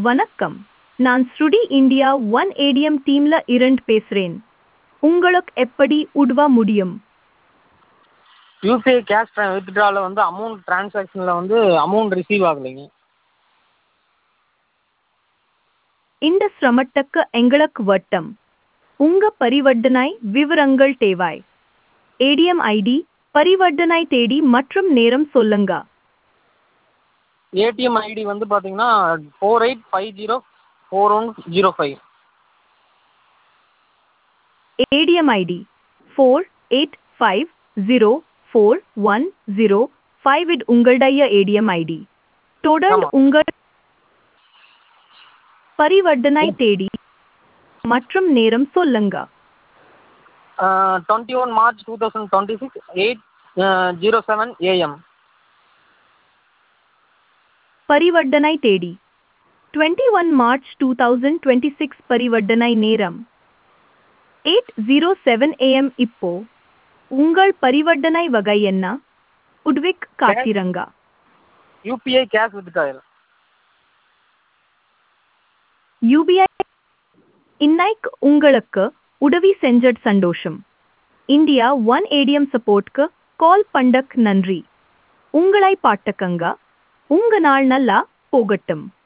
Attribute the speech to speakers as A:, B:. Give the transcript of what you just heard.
A: வணக்கம் நான் ஸ்ருடி இந்தியா ஒன் ஏடிஎம் டீம்ல இருந்து பேசுறேன் உங்களுக்கு எப்படி உதவ முடியும்
B: யூபிஐ கேஷ் வித்ட்ராவில் வந்து அமௌண்ட் ட்ரான்சாக்ஷனில் வந்து அமௌண்ட் ரிசீவ் ஆகலைங்க
A: இந்த சிரமத்துக்கு எங்களுக்கு வட்டம் உங்க பரிவர்த்தனை விவரங்கள் தேவை ஏடிஎம் ஐடி பரிவர்த்தனை தேதி மற்றும் நேரம் சொல்லுங்க
B: ஏடிஎம் ஐடி வந்து பார்த்தீங்கன்னா four eight five zero four one zero five
A: ATM ID four eight five zero four one zero five இது உங்களுடைய ஏடிஎம் ஐடி தொடர்ந்து
B: ஆமா.
A: உங்கள் பரிவர்த்தனை தேதி மற்றும் நேரம் சொல்லுங்க
B: twenty one March two thousand twenty six eight zero seven AM
A: பரிவர்த்தனை தேதி twenty one March two thousand twenty six பரிவர்த்தனை நேரம் எயிட் ஜீரோ செவன் ஏஎம் இப்போ உங்கள் பரிவர்த்தனை வகை என்ன உட்விக் காத்திரங்க
B: யூபிஐ கேஷ் வித்ட்ராயல்
A: யூபிஐ இன்னைக்கு உங்களுக்கு உதவி செஞ்சட் சந்தோஷம் இந்தியா ஒன் ஏடிஎம் சப்போர்ட்க்கு கால் பண்டக் நன்றி உங்களை பாட்டக்கங்க உங்க நாள் நல்லா போகட்டும்